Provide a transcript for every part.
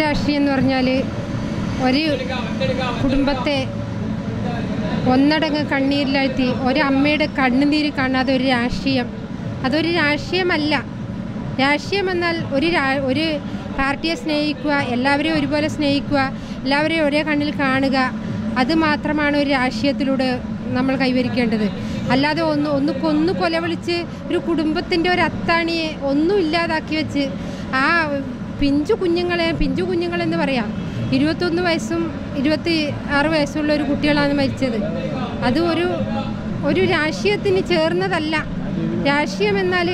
രാഷ്ട്രീയം എന്ന് പറഞ്ഞാൽ ഒരു കുടുംബത്തെ ഒന്നടങ്ങ് കണ്ണീരിലാഴ്ത്തി ഒരമ്മയുടെ കണ്ണുനീര് കാണാതെ ഒരു രാഷ്ട്രീയം അതൊരു രാഷ്ട്രീയമല്ല രാഷ്ട്രീയം എന്നാൽ ഒരു രാ- ഒരു പാർട്ടിയെ സ്നേഹിക്കുക എല്ലാവരെയും ഒരുപോലെ സ്നേഹിക്കുക എല്ലാവരെയും ഒരേ കണ്ണിൽ കാണുക അത് മാത്രമാണ് ഒരു രാഷ്ട്രീയത്തിലൂടെ നമ്മൾ കൈവരിക്കേണ്ടത് അല്ലാതെ ഒന്ന് ഒന്ന് കൊന്നു കൊലവിളിച്ച് ഒരു കുടുംബത്തിൻ്റെ ഒരു അത്താണിയെ ഒന്നും ഇല്ലാതാക്കി വെച്ച് ആ പിഞ്ചു കുഞ്ഞുങ്ങളെ പിഞ്ചു കുഞ്ഞുങ്ങളെന്ന് പറയാം ഇരുപത്തൊന്ന് വയസ്സും ഇരുപത്തി ആറ് വയസ്സുള്ള ഒരു കുട്ടികളാണ് മരിച്ചത് അത് ഒരു ഒരു രാഷ്ട്രീയത്തിന് ചേർന്നതല്ല രാഷ്ട്രീയം എന്നാൽ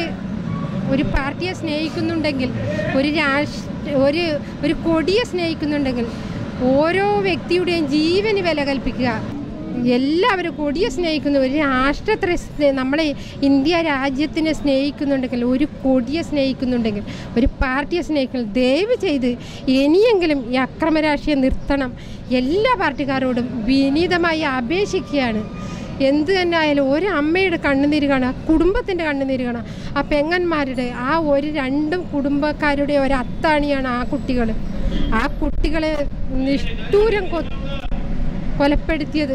ഒരു പാർട്ടിയെ സ്നേഹിക്കുന്നുണ്ടെങ്കിൽ ഒരു രാഷ് ഒരു ഒരു കൊടിയെ സ്നേഹിക്കുന്നുണ്ടെങ്കിൽ ഓരോ വ്യക്തിയുടെയും ജീവന് വില കൽപ്പിക്കുക എല്ലാവരും കൊടിയെ സ്നേഹിക്കുന്നു ഒരു രാഷ്ട്രത്തെ സ്നേ- നമ്മളെ ഇന്ത്യ രാജ്യത്തിനെ സ്നേഹിക്കുന്നുണ്ടെങ്കിൽ ഒരു കൊടിയെ സ്നേഹിക്കുന്നുണ്ടെങ്കിൽ ഒരു പാർട്ടിയെ സ്നേഹിക്കണം ദയവ് ചെയ്ത് ഇനിയെങ്കിലും ഈ അക്രമ രാഷ്ട്രീയം നിർത്തണം എല്ലാ പാർട്ടിക്കാരോടും വിനീതമായി അപേക്ഷിക്കുകയാണ് എന്ത് തന്നെ ആയാലും ഒരു അമ്മയുടെ കണ്ണുനീര് കാണാം കുടുംബത്തിൻ്റെ കണ്ണുനീര് കാണാം ആ പെങ്ങന്മാരുടെ ആ ഒരു രണ്ടും കുടുംബക്കാരുടെ ഒരു അത്താണിയാണ് ആ കുട്ടികൾ ആ കുട്ടികളെ നിഷ്ഠൂരം കൊ കൊലപ്പെടുത്തിയത്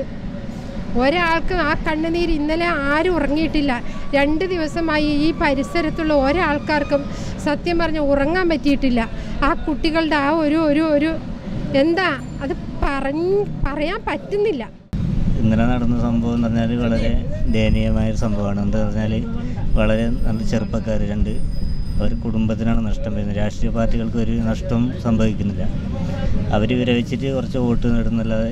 ഒരാൾക്ക് ആ കണ്ണുനീര് ഇന്നലെ ആരും ഉറങ്ങിയിട്ടില്ല രണ്ട് ദിവസമായി ഈ പരിസരത്തുള്ള ഒരാൾക്കാർക്കും സത്യം പറഞ്ഞ് ഉറങ്ങാൻ പറ്റിയിട്ടില്ല ആ കുട്ടികളുടെ ആ ഒരു ഒരു ഒരു എന്താ അത് പറഞ്ഞ് പറയാൻ പറ്റുന്നില്ല ഇന്നലെ നടന്ന സംഭവം എന്ന് പറഞ്ഞാൽ വളരെ ദയനീയമായ ഒരു സംഭവമാണ് എന്താ പറഞ്ഞാൽ വളരെ നല്ല ചെറുപ്പക്കാർ രണ്ട് അവർ കുടുംബത്തിനാണ് നഷ്ടം വരുന്നത് രാഷ്ട്രീയ പാർട്ടികൾക്ക് ഒരു നഷ്ടം സംഭവിക്കുന്നില്ല അവർ വിരമിച്ചിട്ട് കുറച്ച് വോട്ട് നേടുന്നല്ലാതെ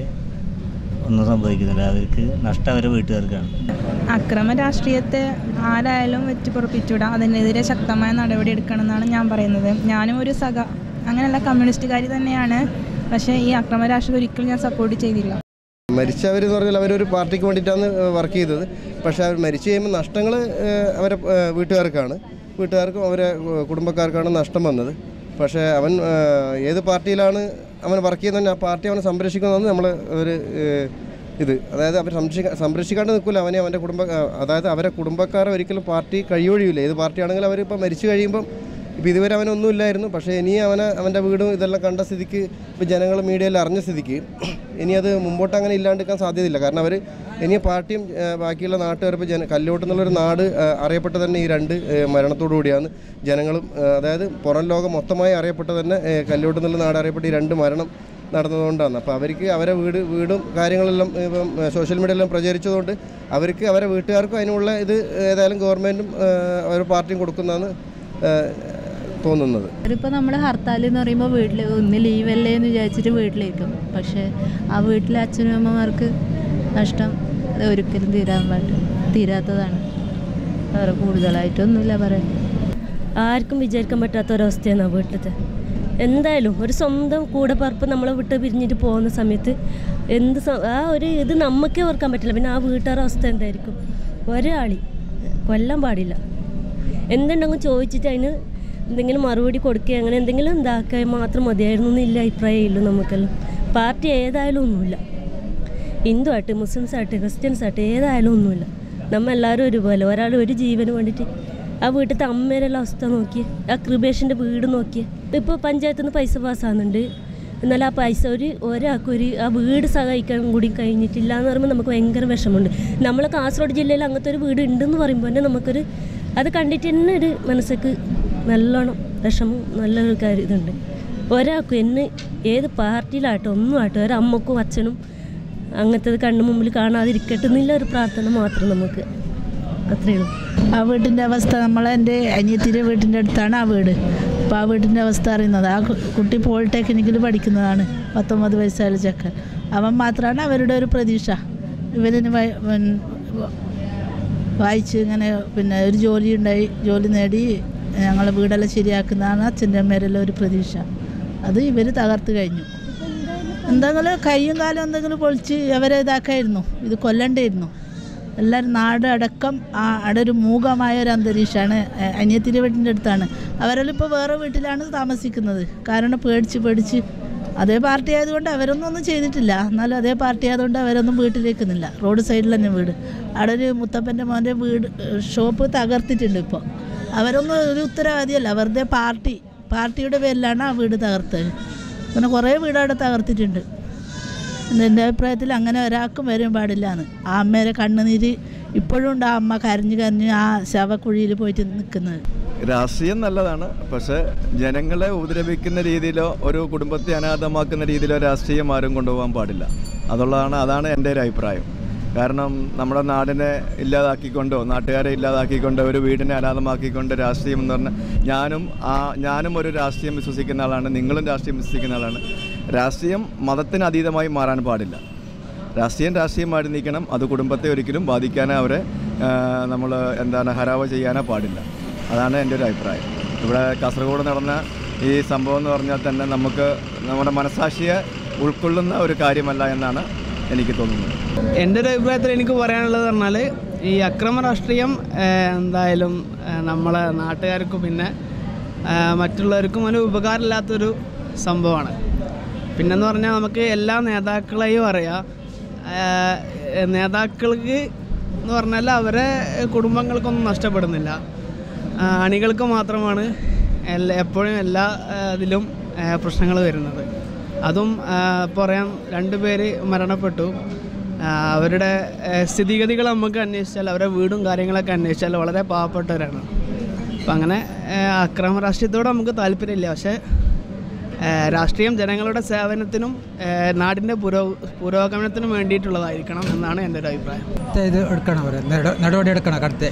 ഒന്നും സംഭവിക്കുന്നില്ല അവർക്ക് നഷ്ടം അവരെ വീട്ടുകാർക്കാണ് അക്രമ രാഷ്ട്രീയത്തെ ആരായാലും വെറ്റിപ്പുറപ്പിച്ചുവിടാം അതിനെതിരെ ശക്തമായ നടപടി എടുക്കണമെന്നാണ് ഞാൻ പറയുന്നത് ഞാനും ഒരു സഖ അങ്ങനെയുള്ള കമ്മ്യൂണിസ്റ്റുകാരി തന്നെയാണ് പക്ഷേ ഈ അക്രമ രാഷ്ട്രീയം ഒരിക്കലും ഞാൻ സപ്പോർട്ട് ചെയ്തില്ല മരിച്ചവരെന്ന് പറഞ്ഞാൽ അവരൊരു പാർട്ടിക്ക് വേണ്ടിയിട്ടാണ് വർക്ക് ചെയ്തത് പക്ഷേ അവർ മരിച്ചു കഴിയുമ്പോൾ നഷ്ടങ്ങൾ അവരെ ഏഹ്, വീട്ടുകാർക്കാണ് വീട്ടുകാർക്കും അവരെ ഏഹ്, കുടുംബക്കാർക്കാണ് നഷ്ടം വന്നത് പക്ഷേ അവൻ ഏഹ്, ഏത് പാർട്ടിയിലാണ് അവൻ വർക്ക് ചെയ്യുന്നത് ആ പാർട്ടി അവനെ സംരക്ഷിക്കുന്നതെന്ന് നമ്മൾ ഒരു ഏഹ്, ഇത് അതായത് അവർ സംരക്ഷിക്കാൻ സംരക്ഷിക്കാണ്ട് നിൽക്കില്ല അവനെ അവൻ്റെ കുടുംബ ഏഹ്, അതായത് അവരെ കുടുംബക്കാരെ ഒരിക്കലും പാർട്ടി കഴിയൊഴിയില്ല ഏത് പാർട്ടിയാണെങ്കിലും അവരിപ്പോൾ മരിച്ചു കഴിയുമ്പം ഇപ്പോൾ ഇതുവരെ അവനൊന്നും ഇല്ലായിരുന്നു പക്ഷേ ഇനി അവനെ അവൻ്റെ വീടും ഇതെല്ലാം കണ്ട സ്ഥിതിക്ക് ഇപ്പോൾ ജനങ്ങൾ മീഡിയയിൽ അറിഞ്ഞ സ്ഥിതിക്ക് ഇനി അത് മുമ്പോട്ട് അങ്ങനെ ഇല്ലാണ്ടിരിക്കാൻ സാധ്യതയില്ല കാരണം അവർ ഇനി പാർട്ടിയും ഏ, ബാക്കിയുള്ള നാട്ടുകാർ ഇപ്പോൾ ജന കല്ലോട്ട് എന്നുള്ളൊരു നാട് ഏ, അറിയപ്പെട്ട തന്നെ ഈ രണ്ട് ഏ, മരണത്തോടു കൂടിയാണ് ജനങ്ങളും ഏ, അതായത് പുറം ലോകം മൊത്തമായി അറിയപ്പെട്ട തന്നെ ഏ, കല്ലോട്ട് എന്നുള്ള നാട് അറിയപ്പെട്ട ഈ രണ്ട് മരണം നടന്നതുകൊണ്ടാണ് അപ്പോൾ അവർക്ക് അവരെ വീട് വീടും കാര്യങ്ങളെല്ലാം ഇപ്പം ഏ, സോഷ്യൽ മീഡിയയിലെല്ലാം പ്രചരിച്ചതുകൊണ്ട് അവർക്ക് അവരെ വീട്ടുകാർക്കും അതിനുള്ള ഇത് ഏതായാലും ഗവൺമെൻറ്റും ഒരു പാർട്ടിയും കൊടുക്കുന്നതാണ് ഏ, തോന്നുന്നത് അവരിപ്പോൾ നമ്മൾ ഹർത്താൽ എന്ന് പറയുമ്പോൾ വീട്ടിൽ ഒന്ന് ലീവല്ലേ എന്ന് വിചാരിച്ചിട്ട് വീട്ടിലിരിക്കും പക്ഷേ ആ വീട്ടിലെ അച്ഛനും അമ്മമാർക്ക് നഷ്ടം അത് ഒരിക്കലും തീരാൻ പാടില്ല തീരാത്തതാണ് വേറെ കൂടുതലായിട്ടൊന്നുമില്ല പറയാൻ ആർക്കും വിചാരിക്കാൻ പറ്റാത്ത ഒരവസ്ഥയാണ് ആ വീട്ടിലത്തെ എന്തായാലും ഒരു സ്വന്തം കൂടെ പറപ്പ് നമ്മളെ വിട്ട് പിരിഞ്ഞിട്ട് പോകുന്ന സമയത്ത് എന്ത് സ- ആ ഒരു ഇത് നമുക്കേ ഓർക്കാൻ പറ്റില്ല പിന്നെ ആ വീട്ടുകാരുടെ അവസ്ഥ എന്തായിരിക്കും ഒരാളി കൊല്ലാൻ പാടില്ല എന്തുണ്ടെങ്കിലും ചോദിച്ചിട്ട് അതിന് എന്തെങ്കിലും മറുപടി കൊടുക്കുക അങ്ങനെ എന്തെങ്കിലും എന്താക്കുക മാത്രം മതിയായിരുന്നു എന്നില്ല അഭിപ്രായമില്ല നമുക്കെല്ലാം പാർട്ടി ഏതായാലും ഒന്നുമില്ല ഹിന്ദു ആയിട്ട് മുസ്ലിംസ് ആയിട്ട് ക്രിസ്ത്യൻസ് ആയിട്ട് ഏതായാലും ഒന്നുമില്ല നമ്മ എല്ലാവരും ഒരുപോലെ ഒരാൾ ഒരു ജീവന് വേണ്ടിയിട്ട് ആ വീട്ടിലത്തെ അമ്മേരെല്ലാം അവസ്ഥ നോക്കി ആ കൃപേഷിൻ്റെ വീട് നോക്കി ഇപ്പോൾ പഞ്ചായത്തിൽ നിന്ന് പൈസ പാസ്സാകുന്നുണ്ട് എന്നാൽ ആ പൈസ ഒരു ഒരാൾക്ക് ഒരു ആ വീട് സഹായിക്കാൻ കൂടി കഴിഞ്ഞിട്ടില്ല എന്ന് പറയുമ്പോൾ നമുക്ക് ഭയങ്കര വിഷമമുണ്ട് നമ്മൾ കാസർഗോഡ് ജില്ലയിൽ അങ്ങനത്തെ ഒരു വീട് ഉണ്ടെന്ന് പറയുമ്പോൾ തന്നെ നമുക്കൊരു അത് കണ്ടിട്ട് തന്നെ ഒരു മനസ്സിക്ക് നല്ലോണം വിഷമം നല്ലൊരു കാര്യം ഇതുണ്ട് ഒരാൾക്കും എന്നെ ഏത് പാർട്ടിയിലാട്ടോ ഒന്നും ആട്ടോ ഒരമ്മക്കും അച്ഛനും അങ്ങനത്തെ കണ്ണു മുമ്പിൽ കാണാതിരിക്കട്ടെ എന്നുള്ള ഒരു പ്രാർത്ഥന മാത്രം നമുക്ക് അത്രയേ ഉള്ളൂ ആ വീട്ടിൻ്റെ അവസ്ഥ നമ്മളെ എൻ്റെ അനിയത്തിൻ്റെ വീട്ടിൻ്റെ അടുത്താണ് ആ വീട് അപ്പോൾ ആ വീട്ടിൻ്റെ അവസ്ഥ അറിയുന്നത് ആ കു- കുട്ടി പോളിടെക്നിക്കിൽ പഠിക്കുന്നതാണ് പത്തൊമ്പത് വയസ്സായ ചെക്കൻ അവൻ മാത്രമാണ് അവരുടെ ഒരു പ്രതീക്ഷ ഇവരിന് വയ- വൻ- വ- വായിച്ച് ഇങ്ങനെ പിന്നെ ഒരു ജോലി ഉണ്ടായി ജോലി നേടി ഞങ്ങളെ വീടെല്ലാം ശരിയാക്കുന്നതാണ് അച്ഛൻ്റെ അമ്മേരെല്ലാം ഒരു പ്രതീക്ഷ അത് ഇവർ തകർത്ത് കഴിഞ്ഞു എന്തെങ്കിലും കയ്യും കാലും എന്തെങ്കിലും പൊളിച്ച് അവരെ ഇതാക്കായിരുന്നു ഇത് കൊല്ലണ്ടായിരുന്നു എല്ലാവരും നാട് അടക്കം ആ അവിടെ ഒരു മൂകമായ ഒരു അന്തരീക്ഷമാണ് അനിയത്തിൻ്റെ വീട്ടിൻ്റെ അടുത്താണ് അവരെല്ലാം ഇപ്പോൾ വേറെ വീട്ടിലാണ് താമസിക്കുന്നത് കാരണം പേടിച്ച് പേടിച്ച് അതേ പാർട്ടി ആയതുകൊണ്ട് അവരൊന്നും ഒന്നും ചെയ്തിട്ടില്ല എന്നാലും അതേ പാർട്ടി ആയതുകൊണ്ട് അവരൊന്നും വീട്ടിലേക്കുന്നില്ല റോഡ് സൈഡിൽ തന്നെ വീട് അവിടെ ഒരു മുത്തപ്പൻ്റെ മോൻ്റെ വീട് ഷോപ്പ് തകർത്തിട്ടുണ്ട് ഇപ്പോൾ അവരൊന്നും ഒരു ഉത്തരവാദിയല്ല വെറുതെ പാർട്ടി പാർട്ടിയുടെ പേരിലാണ് ആ വീട് തകർത്തത് അങ്ങനെ കുറേ വീട് അവിടെ തകർത്തിട്ടുണ്ട് എൻ്റെ അഭിപ്രായത്തിൽ അങ്ങനെ ഒരാൾക്കും വരാൻ പാടില്ല എന്ന് ആ അമ്മേരെ കണ്ണുനീര് ഇപ്പോഴും ഉണ്ട് ആ അമ്മ കരഞ്ഞ് കരഞ്ഞ് ആ ശവക്കുഴിയിൽ പോയിട്ട് നിൽക്കുന്നത് രാഷ്ട്രീയം നല്ലതാണ് പക്ഷേ ജനങ്ങളെ ഉപദ്രവിക്കുന്ന രീതിയിലോ ഒരു കുടുംബത്തെ അനാഥമാക്കുന്ന രീതിയിലോ രാഷ്ട്രീയം ആരും കൊണ്ടുപോകാൻ പാടില്ല അതുള്ളതാണ് അതാണ് എൻ്റെ ഒരു അഭിപ്രായം കാരണം നമ്മുടെ നാടിനെ ഇല്ലാതാക്കിക്കൊണ്ടോ നാട്ടുകാരെ ഇല്ലാതാക്കിക്കൊണ്ടോ ഒരു വീടിനെ അനാഥമാക്കിക്കൊണ്ട് രാഷ്ട്രീയം എന്ന് പറഞ്ഞാൽ ഞാനും ആ ഞാനും ഒരു രാഷ്ട്രീയം വിശ്വസിക്കുന്ന ആളാണ് നിങ്ങളും രാഷ്ട്രീയം വിശ്വസിക്കുന്ന ആളാണ് രാഷ്ട്രീയം മതത്തിന് അതീതമായി മാറാൻ പാടില്ല രാഷ്ട്രീയം രാഷ്ട്രീയമായിട്ട് നിൽക്കണം അത് കുടുംബത്തെ ഒരിക്കലും ബാധിക്കാനോ അവരെ നമ്മൾ എന്താണ് ഹരാവ് ചെയ്യാനോ പാടില്ല അതാണ് എൻ്റെ ഒരു അഭിപ്രായം ഇവിടെ കാസർഗോഡ് നടന്ന ഈ സംഭവം എന്ന് പറഞ്ഞാൽ തന്നെ നമുക്ക് നമ്മുടെ മനസാക്ഷിയെ ഉൾക്കൊള്ളുന്ന ഒരു കാര്യമല്ല എന്നാണ് എനിക്ക് തോന്നുന്നത് എൻ്റെ ഒരു അഭിപ്രായത്തിൽ എനിക്ക് പറയാനുള്ളത് പറഞ്ഞാൽ ഈ അക്രമ രാഷ്ട്രീയം ഏഹ്, എന്തായാലും ഏഹ്, നമ്മളെ നാട്ടുകാർക്കും പിന്നെ ഏഹ്, മറ്റുള്ളവർക്കും ഒരു ഉപകാരമില്ലാത്തൊരു സംഭവമാണ് പിന്നെന്ന് പറഞ്ഞാൽ നമുക്ക് എല്ലാ നേതാക്കളെയും അറിയാം ഏഹ്, നേതാക്കൾക്ക് എന്ന് പറഞ്ഞാൽ അവരെ കുടുംബങ്ങൾക്കൊന്നും നഷ്ടപ്പെടുന്നില്ല ആ, അണികൾക്ക് മാത്രമാണ് എല്ലാ എപ്പോഴും എല്ലാ ഏഹ്, ഇതിലും പ്രശ്നങ്ങൾ വരുന്നത് അതും ഇപ്പോൾ പറയാം രണ്ട് പേര് മരണപ്പെട്ടു ആ, അവരുടെ ഏഹ്, സ്ഥിതിഗതികൾ നമുക്ക് അന്വേഷിച്ചാൽ അവരുടെ വീടും കാര്യങ്ങളൊക്കെ അന്വേഷിച്ചാൽ വളരെ പാവപ്പെട്ടവരാണ് അപ്പം അങ്ങനെ ഏഹ്, അക്രമ രാഷ്ട്രീയത്തോട് നമുക്ക് താല്പര്യമില്ല പക്ഷേ ഏഹ്, രാഷ്ട്രീയം ജനങ്ങളുടെ സേവനത്തിനും ഏഹ്, നാടിൻ്റെ പുരോ പുരോഗമനത്തിനും വേണ്ടിയിട്ടുള്ളതായിരിക്കണം എന്നാണ് എൻ്റെ ഒരു അഭിപ്രായം ഇത് എടുക്കണം അവർ നടപടി എടുക്കണം കടുത്ത്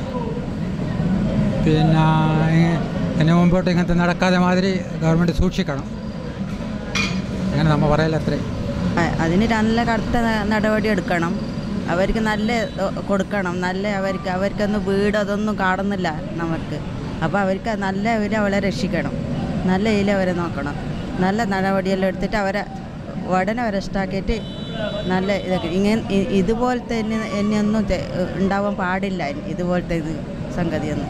പിന്നെ എന്നെ മുമ്പോട്ട് ഇങ്ങനത്തെ നടക്കാതെ മാതിരി ഗവൺമെൻറ് സൂക്ഷിക്കണം അങ്ങനെ നമ്മൾ പറയല അത്രയും അ- അതിന് നല്ല കടുത്ത ന- നടപടി എടുക്കണം അവർക്ക് നല്ല ഇത് കൊടുക്കണം നല്ല അവർക്ക് അവർക്കൊന്നും വീട് അതൊന്നും കാണുന്നില്ല നമുക്ക് അപ്പോൾ അവർക്ക് നല്ല ഇതിൽ അവളെ രക്ഷിക്കണം നല്ല ഇതിൽ അവരെ നോക്കണം നല്ല നടപടിയെല്ലാം എടുത്തിട്ട് അവരെ ഉടനെ അറസ്റ്റാക്കിയിട്ട് നല്ല ഇതൊക്കെ ഇങ്ങനെ ഇ- ഇതുപോലത്തെ ഇനി ഇനിയൊന്നും തെ- ഉണ്ടാവാൻ പാടില്ല ഇനി ഇതുപോലത്തെ ഇത് സംഗതിയൊന്നും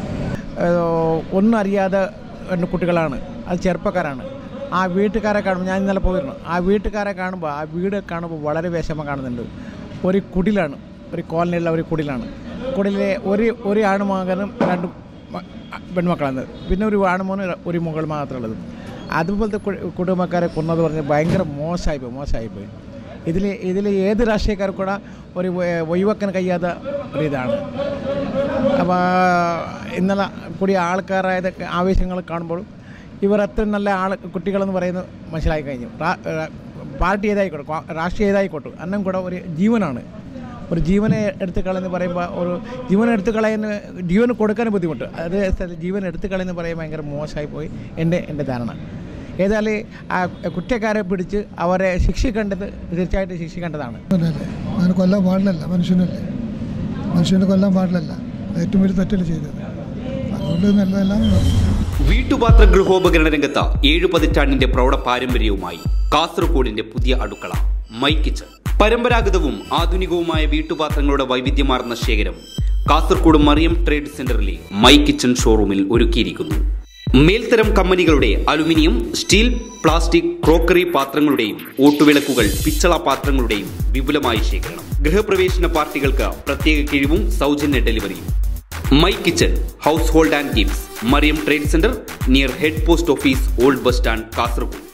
ഒന്നും അറിയാതെ രണ്ട് കുട്ടികളാണ് അത് ചെറുപ്പക്കാരാണ് ആ വീട്ടുകാരെ കാണുമ്പോൾ ഞാൻ ഇന്നലെ പോയിരുന്നു ആ വീട്ടുകാരെ കാണുമ്പോൾ ആ വീട് കാണുമ്പോൾ വളരെ വിഷമം കാണുന്നുണ്ട് ഒരു കുടിലാണ് ഒരു കോളനിയുള്ള ഒരു കുടിലാണ് കുടിലെ ഒരു ഒരു ആണുമകനും രണ്ട് മ- പെൺമക്കളാണ് പിന്നെ ഒരു ആണുമോനും ഒരു മുകൾ മാത്രമുള്ളത് അതുപോലത്തെ കു- കുടുംബക്കാരെ കൊന്നത് പറഞ്ഞാൽ ഭയങ്കര മോശമായിപ്പോയി മോശമായിപ്പോയി ഇതിൽ ഇതിൽ ഏത് രാഷ്ട്രീയക്കാർ കൂടെ ഒരു ഒ- ഒഴിവാക്കാൻ കഴിയാത്ത ഒരു ഇതാണ് അപ്പോൾ ഇന്നലെ കൂടിയ ആൾക്കാരായത് ആവേശങ്ങൾ കാണുമ്പോൾ ഇവർ അത്ര നല്ല ആൾ കുട്ടികളെന്ന് പറയുന്നത് മനസ്സിലായി കഴിഞ്ഞു രാ- രാ- പാർട്ടി ഏതായിക്കോട്ടെ കോ- രാഷ്ട്രീയം ഏതായിക്കോട്ടെ അന്നം കൂടെ ഒരു ജീവനാണ് ഒരു ജീവനെ എടുത്ത് കളയെന്ന് പറയുമ്പോൾ ഒരു ജീവൻ എടുത്ത് കളയുന്ന ജീവൻ കൊടുക്കാൻ ബുദ്ധിമുട്ട് അതേ സ്ഥലത്ത് ജീവൻ എടുത്ത് കളയെന്ന് പറയുമ്പോൾ ഭയങ്കര മോശമായി പോയി എൻ്റെ എൻ്റെ ധാരണ ഏതായാലും ആ കുറ്റക്കാരെ പിടിച്ച് അവരെ ശിക്ഷിക്കേണ്ടത് തീർച്ചയായിട്ടും ശിക്ഷിക്കേണ്ടതാണ് അല്ലേ അങ്ങനെ കൊല്ലാൻ പാടില്ലല്ല മനുഷ്യനല്ലേ മനുഷ്യനെ കൊല്ലാൻ പാടില്ലല്ല ഏറ്റവും വലിയ തെറ്റല്ലേ ചെയ്തത് അതുകൊണ്ട് നല്ലതെല്ലാം വീട്ടുപാത്ര ഗൃഹോപകരണ രംഗത്ത് ഏഴു പതിറ്റാണ്ടിന്റെ പ്രൗഢ പാരമ്പര്യവുമായി കാസർഗോഡിന്റെ പുതിയ അടുക്കള മൈ കിച്ചൺ പരമ്പരാഗതവും ആധുനികവുമായ വീട്ടുപാത്രങ്ങളുടെ വൈവിധ്യമാർന്ന ശേഖരം കാസർഗോഡ് മറിയം ട്രേഡ് സെന്ററിലെ മൈ കിച്ചൺ ഷോറൂമിൽ ഒരുക്കിയിരിക്കുന്നു മേൽത്തരം കമ്പനികളുടെ അലുമിനിയം സ്റ്റീൽ പ്ലാസ്റ്റിക് ക്രോക്കറി പാത്രങ്ങളുടെയും ഓട്ടുവിളക്കുകൾ പിച്ചള പാത്രങ്ങളുടെയും വിപുലമായ ശേഖരണം ഗൃഹപ്രവേശന പാർട്ടികൾക്ക് പ്രത്യേക കിഴിവും സൗജന്യ ഡെലിവറിയും my kitchen household and gifts Mariyam trade centre near head post office old bus stand Kasaragod